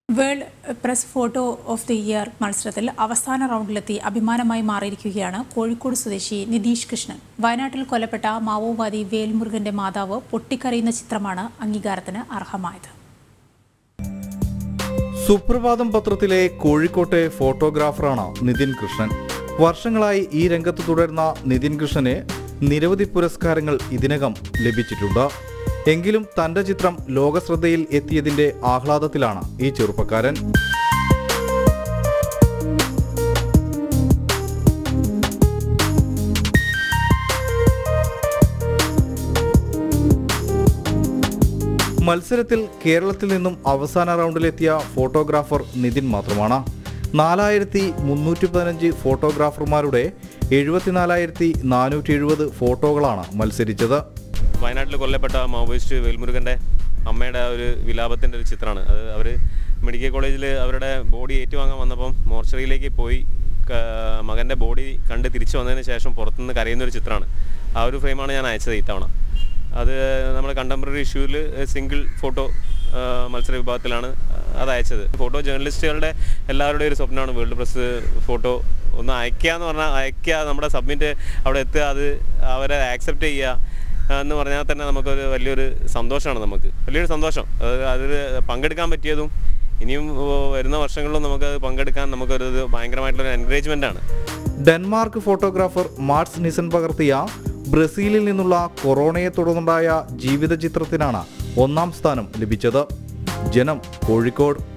world press photo of the year മത്സരത്തിൽ അവസാന റൗണ്ടിലെത്തി അഭിമാനമായി മാറിയിരിക്കുകയാണ് കോഴിക്കോട് സ്വദേശി നിതീഷ് കൃഷ്ണൻ വയനാട്ടിൽ കൊല്ലപ്പെട്ട മാവോവാദി വേൽമുരുകന്റെ മാതാവ് പൊട്ടിക്കരയുന്ന ചിത്രമാണ് അംഗീകാരത്തിന് അർഹമായത് സുപ്രഭാതം പത്രത്തിലെ കോഴിക്കോട്ടെ ഫോട്ടോഗ്രാഫറാണ് നിതിൻ കൃഷ്ണൻ വർഷങ്ങളായി ഈ രംഗത്ത് തുടരുന്ന നിതിൻ കൃഷ്ണന് നിരവധി പുരസ്കാരങ്ങൾ ഇതിനകം ലഭിച്ചിട്ടുണ്ട് എങ്കിലും തന്റെ ചിത്രം ലോകശ്രദ്ധയിൽ എത്തിയതിന്റെ ആഹ്ലാദത്തിലാണ് ഈ ചെറുപ്പക്കാരൻ മത്സരത്തിൽ കേരളത്തിൽ നിന്നും അവസാന റൗണ്ടിലെത്തിയ ഫോട്ടോഗ്രാഫർ നിതിൻ മാത്രമാണ് നാലായിരത്തി മുന്നൂറ്റി പതിനഞ്ച് ഫോട്ടോഗ്രാഫർമാരുടെ എഴുപത്തിനാലായിരത്തി നാനൂറ്റി എഴുപത് ഫോട്ടോകളാണ് മത്സരിച്ചത് വയനാട്ടിൽ കൊല്ലപ്പെട്ട മാവോയിസ്റ്റ് വേൽമുരുകൻ്റെ അമ്മയുടെ ഒരു വിലാപത്തിൻ്റെ ഒരു ചിത്രമാണ് അത് അവർ മെഡിക്കൽ കോളേജിൽ അവരുടെ ബോഡി ഏറ്റുവാങ്ങാൻ വന്നപ്പം മോർച്ചറിയിലേക്ക് പോയി ക- മകൻ്റെ ബോഡി കണ്ട് തിരിച്ചു വന്നതിന് ശേഷം പുറത്തുനിന്ന് കരയുന്ന ഒരു ചിത്രമാണ് ആ ഒരു ഫ്രെയിമാണ് ഞാൻ അയച്ചത് ഇത്തവണ അത് നമ്മുടെ കണ്ടംപററി ഇഷ്യൂവിൽ സിംഗിൾ ഫോട്ടോ മത്സര വിഭാഗത്തിലാണ് അത് അയച്ചത് ഫോട്ടോ ജേർണലിസ്റ്റുകളുടെ എല്ലാവരുടെയും ഒരു സ്വപ്നമാണ് വേൾഡ് പ്രസ് ഫോട്ടോ ഒന്ന് അയക്കുക എന്ന് പറഞ്ഞാൽ അയക്കുക നമ്മുടെ സബ്മിറ്റ് അവിടെ എത്തുക അത് അവരെ ആക്സെപ്റ്റ് ചെയ്യുക എന്ന് പറഞ്ഞാൽ തന്നെ നമുക്കൊരു വലിയൊരു സന്തോഷമാണ് നമുക്ക് വലിയൊരു സന്തോഷം അത് അതിൽ പങ്കെടുക്കാൻ പറ്റിയതും ഇനിയും ഓ, വരുന്ന വർഷങ്ങളിലും നമുക്ക് അത് പങ്കെടുക്കാൻ നമുക്കൊരു ഇത് ഭയങ്കരമായിട്ടുള്ള എൻകറേജ്മെൻ്റ് ആണ് ഡെൻമാർക്ക് ഫോട്ടോഗ്രാഫർ മാർട്സ് നിസൻ പകർത്തിയ ബ്രസീലിൽ നിന്നുള്ള കൊറോണയെ തുടർന്നുണ്ടായ ജീവിത ചിത്രത്തിനാണ് ഒന്നാം സ്ഥാനം ലഭിച്ചത് ജനം കോഴിക്കോട്